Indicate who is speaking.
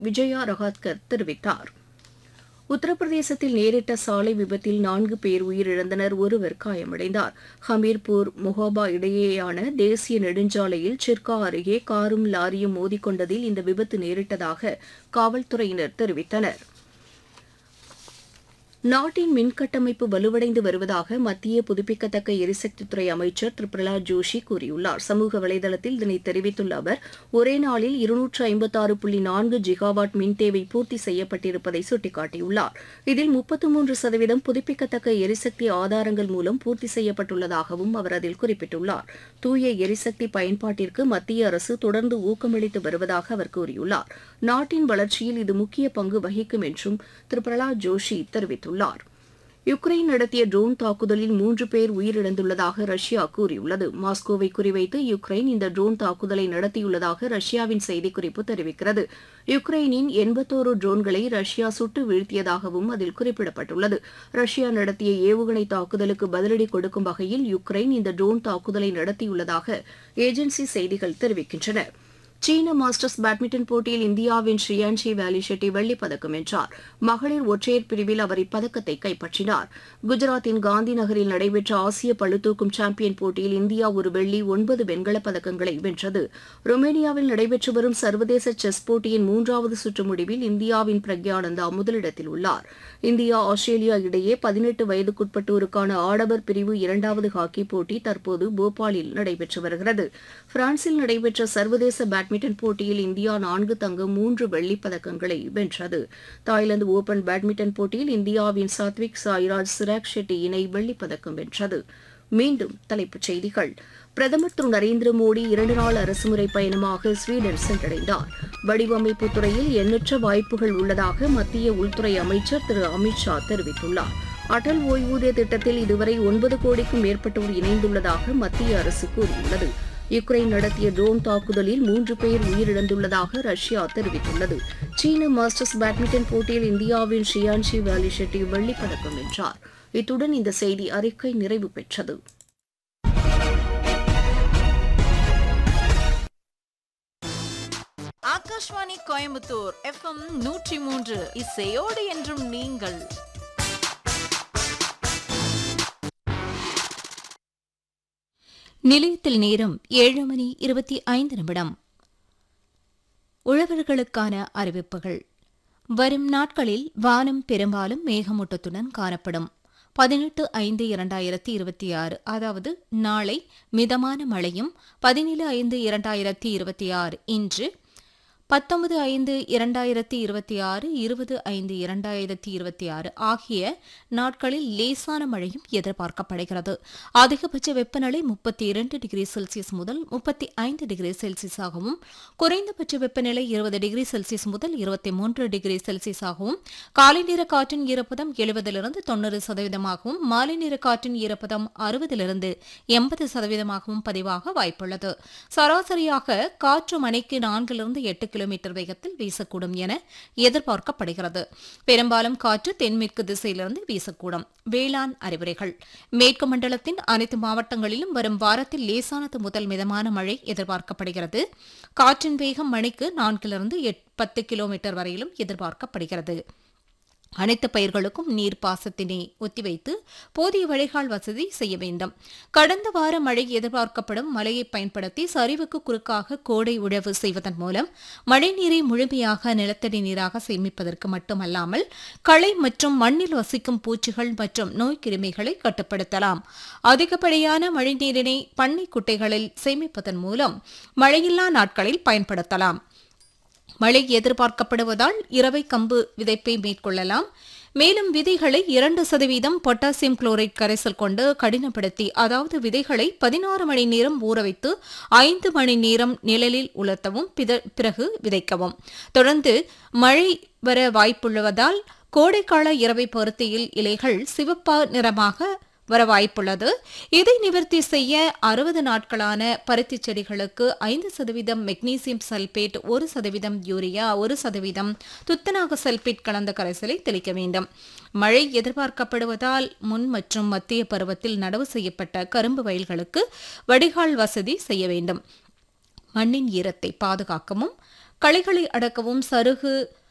Speaker 1: விஜயா ரஹாத்கர் தெரிவித்தார் உத்தரப்பிரதேசத்தில் நேரிட்ட சாலை விபத்தில் நான்கு பேர் உயிரிழந்தனர் ஒருவர் காயமடைந்தார் ஹமீர்பூர் மொஹாபா இடையேயான தேசிய நெடுஞ்சாலையில் சிர்கா அருகே காரும் லாரியும் மோதிக்கொண்டதில் இந்த விபத்து நேரிட்டதாக காவல்துறையினர் தெரிவித்தனர் நாட்டின் மின்கட்டமைப்பு வலுவடைந்து வருவதாக மத்திய புதுப்பிக்கத்தக்க எரிசக்தித்துறை அமைச்சர் திரு பிரகலாத் ஜோஷி கூறியுள்ளார் சமூக வலைதளத்தில் இதனை தெரிவித்துள்ள அவர் ஒரே நாளில் இருநூற்று ஐம்பத்தாறு புள்ளி நான்கு ஜிகாவாட் மின் தேவை பூர்த்தி செய்யப்பட்டிருப்பதை சுட்டிக்காட்டியுள்ளார் இதில் முப்பத்து மூன்று சதவீதம் புதுப்பிக்கத்தக்க எரிசக்தி ஆதாரங்கள் மூலம் பூர்த்தி செய்யப்பட்டுள்ளதாகவும் அவர் அதில் குறிப்பிட்டுள்ளார் தூய எரிசக்தி பயன்பாட்டிற்கு மத்திய அரசு தொடர்ந்து ஊக்கமளித்து வருவதாக அவர் கூறியுள்ளார் நாட்டின் வளர்ச்சியில் இது முக்கிய பங்கு வகிக்கும் என்றும் திரு பிரகலாத் ஜோஷி தெரிவித்துள்ளார் யுக்ரைன் நடத்திய ட்ரோன் தாக்குதலில் மூன்று பேர் உயிரிழந்துள்ளதாக ரஷ்யா கூறியுள்ளது மாஸ்கோவை குறிவைத்து யுக்ரைன் இந்த ட்ரோன் தாக்குதலை நடத்தியுள்ளதாக ரஷ்யாவின் செய்திக்குறிப்பு தெரிவிக்கிறது யுக்ரைனின் எண்பத்தோரு ட்ரோன்களை ரஷ்யா சுட்டு வீழ்த்தியதாகவும் அதில் குறிப்பிடப்பட்டுள்ளது ரஷ்யா நடத்திய ஏவுகணை தாக்குதலுக்கு பதிலடி கொடுக்கும் வகையில் யுக்ரைன் இந்த ட்ரோன் தாக்குதலை நடத்தியுள்ளதாக ஏஜென்சி செய்திகள் தெரிவிக்கின்றன சீன மாஸ்டர்ஸ் பேட்மிண்டன் போட்டியில் இந்தியாவின் ஸ்ரீயான்ஷி வேலி ஷெட்டி வெள்ளிப் பதக்கம் வென்றார் மகளிர் ஒற்றையர் பிரிவில் அவர் இப்பதக்கத்தை கைப்பற்றினார் குஜராத்தின் காந்தி நகரில் நடைபெற்ற ஆசிய பளுதூக்கும் சாம்பியன் போட்டியில் இந்தியா ஒரு வெள்ளி ஒன்பது வெண்கலப் பதக்கங்களை வென்றது ருமேனியாவில் நடைபெற்று வரும் சர்வதேச செஸ் போட்டியின் மூன்றாவது சுற்று முடிவில் இந்தியாவின் பிரக்யானந்தா முதலிடத்தில் உள்ளார் இந்தியா ஆஸ்திரேலியா இடையே பதினெட்டு வயதுக்குட்பட்டோருக்கான ஆடவர் பிரிவு இரண்டாவது ஹாக்கி போட்டி தற்போது போபாலில் நடைபெற்று வருகிறது பிரான்சில் நடைபெற்ற சர்வதேச பேட்மிண்டன் போட்டியில் இந்தியா நான்கு தங்கம் மூன்று வெள்ளிப் பதக்கங்களை வென்றது தாய்லாந்து ஓபன் பேட்மிண்டன் போட்டியில் இந்தியாவின் சாத்விக் சாய்ராஜ் சிராக் ஷெட்டி இணை வெள்ளிப் பதக்கம் வென்றது மீண்டும் தலைப்புச் செய்திகள் பிரதமர் திரு நரேந்திர மோடி இரண்டு நாள் அரசுமுறை பயணமாக ஸ்வீடன் சென்றடைந்தார் வடிவமைப்பு துறையில் எண்ணற்ற வாய்ப்புகள் உள்ளதாக மத்திய உள்துறை அமைச்சர் திரு அமித்ஷா தெரிவித்துள்ளார் அடல் ஓய்வூதிய திட்டத்தில் இதுவரை ஒன்பது கோடிக்கும் மேற்பட்டோர் இணைந்துள்ளதாக மத்திய அரசு கூறியுள்ளது யுக்ரைன் நடத்திய ட்ரோன் தாக்குதலில் மூன்று பேர் உயிரிழந்துள்ளதாக ரஷ்யா தெரிவித்துள்ளது சீன மாஸ்டர்ஸ் பேட்மிண்டன் போட்டியில் இந்தியாவின் ஷியான்ஷி வேலி ஷெட்டி வெள்ளிப் பதக்கம் வென்றார் இத்துடன் இந்த செய்தி அறிக்கை நிறைவு பெற்றது
Speaker 2: ஆகாஷ்வாணி கோயம்புத்தூர் எஃப்எம் நூற்றி மூன்று இசையோடு என்றும் நீங்கள்
Speaker 3: நிலையத்தில் நேரம் ஏழு மணி இருபத்தி ஐந்து நிமிடம் உழவர்களுக்கான அறிவிப்புகள் வரும் நாட்களில் வானம் பெரும்பாலும் மேகமூட்டத்துடன் காணப்படும் பதினெட்டு ஐந்து இரண்டாயிரத்தி இருபத்தி ஆறு அதாவது நாளை மிதமான மழையும் பதினேழு ஐந்து இரண்டாயிரத்தி இருபத்தி ஆறு இன்று பத்தொன்பது ஐந்து இரண்டாயிரத்தி இருபத்தி ஆறு இருபது ஐந்து இரண்டாயிரத்தி இருபத்தி ஆறு ஆகிய நாட்களில் லேசான மழையும் எதிர்பார்க்கப்படுகிறது அதிகபட்ச வெப்பநிலை முப்பத்தி இரண்டு டிகிரி செல்சியஸ் முதல் முப்பத்தி ஐந்து டிகிரி செல்சியஸாகவும் குறைந்தபட்ச வெப்பநிலை இருபது டிகிரி செல்சியஸ் முதல் இருபத்தி மூன்று டிகிரி செல்சியஸாகவும் காலை நேர காற்றின் ஈரப்பதம் எழுபதிலிருந்து தொண்ணூறு சதவீதமாகவும் மாலை நேர காற்றின் ஈரப்பதம் அறுபதிலிருந்து எண்பது சதவீதமாகவும் பதிவாக வாய்ப்புள்ளது சராசரியாக காற்று மணிக்கு நான்கிலிருந்து எட்டு கிலோமீட்டர் வேகத்தில் வீசக்கூடும் என எதிர்பார்க்கப்படுகிறது பெரும்பாலும் காற்று தென்மேற்கு திசையிலிருந்து வீசக்கூடும் வேளாண் அறிவுரைகள் மேற்கு மண்டலத்தின் அனைத்து மாவட்டங்களிலும் வரும் வாரத்தில் லேசானது முதல் மிதமான மழை எதிர்பார்க்கப்படுகிறது காற்றின் வேகம் மணிக்கு நான்கிலிருந்து பத்து கிலோமீட்டர் வரையிலும் எதிர்பார்க்கப்படுகிறது அனைத்து பயிர்களுக்கும் நீர் பாசத்தினை ஒத்திவைத்து போதிய வழிகால் வசதி செய்ய வேண்டும் கடந்த வார மழை எதிர்பார்க்கப்படும் மழையை பயன்படுத்தி சரிவுக்கு குறுக்காக கோடை உழவு செய்வதன் மூலம் மழைநீரை முழுமையாக நிலத்தடி நீராக சேமிப்பதற்கு மட்டுமல்லாமல் களை மற்றும் மண்ணில் வசிக்கும் பூச்சிகள் மற்றும் நோய்க்கிருமிகளை கட்டுப்படுத்தலாம் அதிகப்படியான மழைநீரினை பண்ணை குட்டைகளில் சேமிப்பதன் மூலம் மழையில்லா நாட்களில் பயன்படுத்தலாம் மழை எதிர்பார்க்கப்படுவதால் இரவை கம்பு விதைப்பை மேற்கொள்ளலாம் மேலும் விதைகளை இரண்டு சதவீதம் பொட்டாசியம் குளோரைட் கரைசல் கொண்டு கடினப்படுத்தி அதாவது விதைகளை பதினாறு மணி நேரம் ஊற வைத்து ஐந்து மணி நேரம் நிழலில் உலர்த்தவும் பிறகு விதைக்கவும் தொடர்ந்து மழை வர வாய்ப்புள்ளதால் கோடைக்கால இரவை பருத்தியில் இலைகள் சிவப்பா நிறமாக வர வாய்ப்புள்ளது இதை நிவர்த்தி செய்ய அறுபது நாட்களான பருத்தி செடிகளுக்கு ஐந்து சதவீதம் மெக்னீசியம் சல்பேட் ஒரு சதவீதம் யூரியா ஒரு சதவீதம் துத்தநாக சல்பேட் கலந்த கரைசலை தெளிக்க வேண்டும் மழை எதிர்பார்க்கப்படுவதால் முன் மற்றும் மத்திய பருவத்தில் நடவு செய்யப்பட்ட கரும்பு வயல்களுக்கு வடிகால் வசதி செய்ய வேண்டும் மண்ணின் ஈரத்தை பாதுகாக்கவும் களைகளை அடக்கவும் சருகு